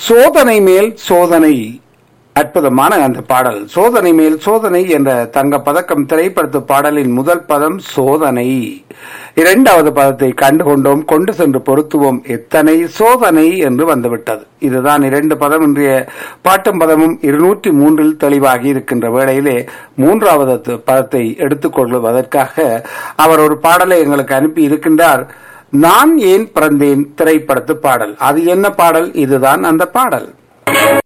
சோதனை மேல் சோதனை அற்புதமான அந்த பாடல் சோதனை மேல் சோதனை என்ற தங்க பதக்கம் திரைப்படத்து பாடலின் முதல் பதம் சோதனை இரண்டாவது பதத்தை கண்டுகொண்டோம் கொண்டு சென்று பொருத்துவோம் எத்தனை சோதனை என்று வந்துவிட்டது இதுதான் இரண்டு பதம் இன்றைய பாட்டும் பதமும் இருநூற்றி மூன்றில் தெளிவாகி இருக்கின்ற வேளையிலே மூன்றாவது த- பதத்தை எடுத்துக்கொள்வதற்காக அவர் ஒரு பாடலை எங்களுக்கு அனுப்பி இருக்கின்றார் நான் ஏன் பிறந்தேன் திரைப்படத்து பாடல் அது என்ன பாடல் இதுதான் அந்த பாடல்